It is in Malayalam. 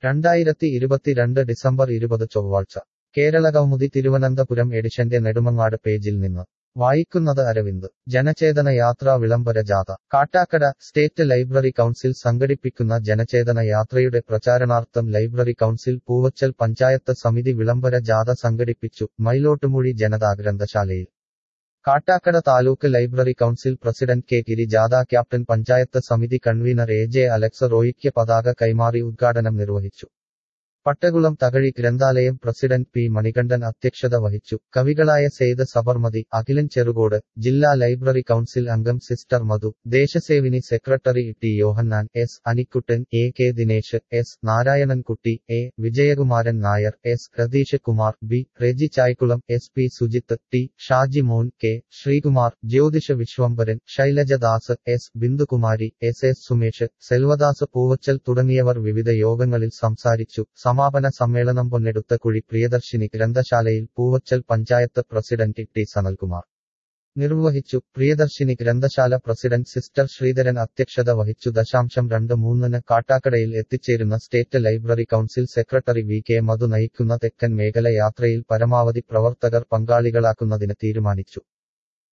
രണ്ടായിരത്തി ഇരുപത്തിരണ്ട് ഡിസംബർ ഇരുപത് ചൊവ്വാഴ്ച കേരള കൗമുദി തിരുവനന്തപുരം എഡിഷന്റെ നെടുമങ്ങാട് പേജിൽ നിന്ന് വായിക്കുന്നത് അരവിന്ദ് ജനചേതന യാത്രാ വിളംബര ജാഥ കാട്ടാക്കട സ്റ്റേറ്റ് ലൈബ്രറി കൗൺസിൽ സംഘടിപ്പിക്കുന്ന ജനചേതന യാത്രയുടെ പ്രചാരണാർത്ഥം ലൈബ്രറി കൗൺസിൽ പൂവച്ചൽ പഞ്ചായത്ത് സമിതി വിളംബര ജാഥ സംഘടിപ്പിച്ചു മയിലോട്ടുമൂഴി ജനതാ ഗ്രന്ഥശാലയിൽ Kattakada taluk library council president K Giri ജാഥ ക്യാപ്റ്റൻ പഞ്ചായത്ത് സമിതി കൺവീനർ എ ജെ അലക്സ് റോയിക്ക് പതാക കൈമാറി ഉദ്ഘാടനം നിർവഹിച്ചു പട്ടകുളം തകഴി ഗ്രന്ഥാലയം പ്രസിഡന്റ് പി മണികണ്ഠൻ അധ്യക്ഷത വഹിച്ചു കവികളായ സെയ്ദ് സബർമതി അഖിലൻ ചെറുകോട് ജില്ലാ ലൈബ്രറി കൗൺസിൽ അംഗം sister Madhu Deshasevini secretary T Yohannan S Anikuttan A K Dinesh S Narayanankutty A Vijayakumaran Nair S Ratheesh Kumar B Reji Chaykkulam S P Sujith T Shaji Mon K Sreekumar Jyothisha Vishwambharan Shailajadas S Bindukumari S S Sumesh Selvadas Poovachal തുടങ്ങിയവർ വിവിധ യോഗങ്ങളിൽ സംസാരിച്ചു സമാപന സമ്മേളനം പൊന്നെടുത്ത കുഴി പ്രിയദർശിനി ഗ്രന്ഥശാലയിൽ പൂവച്ചൽ പഞ്ചായത്ത് പ്രസിഡന്റ് ടി സനൽകുമാർ നിർവഹിച്ചു പ്രിയദർശിനി ഗ്രന്ഥശാല പ്രസിഡന്റ് സിസ്റ്റർ ശ്രീധരൻ അധ്യക്ഷത വഹിച്ചു ദശാംശം രണ്ട് മൂന്നിന് കാട്ടാക്കടയിൽ എത്തിച്ചേരുന്ന state library council secretary V K Madhu നയിക്കുന്ന തെക്കൻ മേഖല യാത്രയിൽ പരമാവധി പ്രവർത്തകർ പങ്കാളികളാക്കുന്നതിന് തീരുമാനിച്ചു